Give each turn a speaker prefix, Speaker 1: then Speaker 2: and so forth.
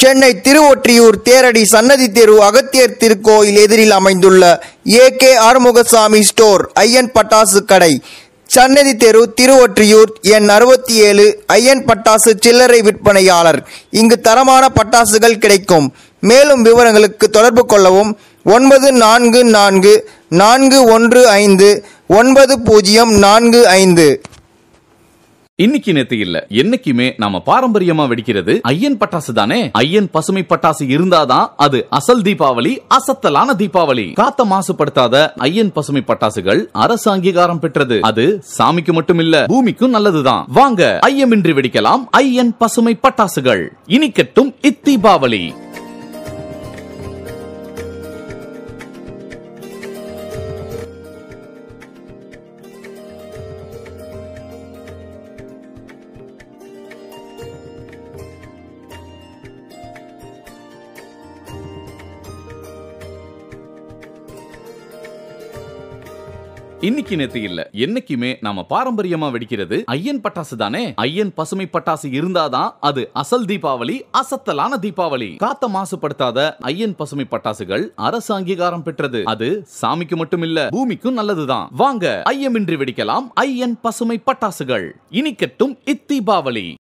Speaker 1: சென்னை திருவொற்றியூர் தேரடி சன்னதி தெரு அகத்தியர் திருக்கோயில் எதிரில் அமைந்துள்ள A K Arumugasamy store Ayyan பட்டாசு கடை சன்னதி தெரு திருவொற்றியூர் எண் அறுபத்தி ஏழு ஐயன் பட்டாசு சில்லறை விற்பனையாளர் இங்கு தரமான பட்டாசுகள் கிடைக்கும் மேலும் விவரங்களுக்கு தொடர்பு கொள்ளவும் ஒன்பது நான்கு நான்கு நான்கு ஒன்று ஐந்து ஒன்பது பூஜ்ஜியம் நான்கு ஐந்து
Speaker 2: இன்னைக்கு நேத்து இல்ல என்னைக்குமே நாம பாரம்பரியமா வெடிக்கிறது ஐயன் பட்டாசு தானே ஐயன் பசுமை பட்டாசு இருந்தாதான் அது அசல் தீபாவளி அசத்தலான தீபாவளி காத்த மாசுபடுத்தாத ஐயன் பசுமை பட்டாசுகள் அரசு அங்கீகாரம் பெற்றது அது சாமிக்கு மட்டும் இல்ல பூமிக்கும் நல்லதுதான் வாங்க ஐயமின்றி வெடிக்கலாம் ஐயன் பசுமை பட்டாசுகள் இனிக்கட்டும் இத்தீபாவளி இன்னைக்கு நேத்து இல்ல என்னைக்குமே நாம பாரம்பரியமா வெடிக்கிறது ஐயன் பட்டாசு தானே ஐயன் பசுமை பட்டாசு இருந்தாதான் அது அசல் தீபாவளி அசத்தலான தீபாவளி காத்த மாசுபடுத்தாத ஐயன் பசுமை பட்டாசுகள் அரசு அங்கீகாரம் பெற்றது அது சாமிக்கு மட்டும் இல்ல பூமிக்கும் நல்லதுதான் வாங்க ஐயமின்றி வெடிக்கலாம் ஐயன் பசுமை பட்டாசுகள் இனிக்கட்டும் இத்தீபாவளி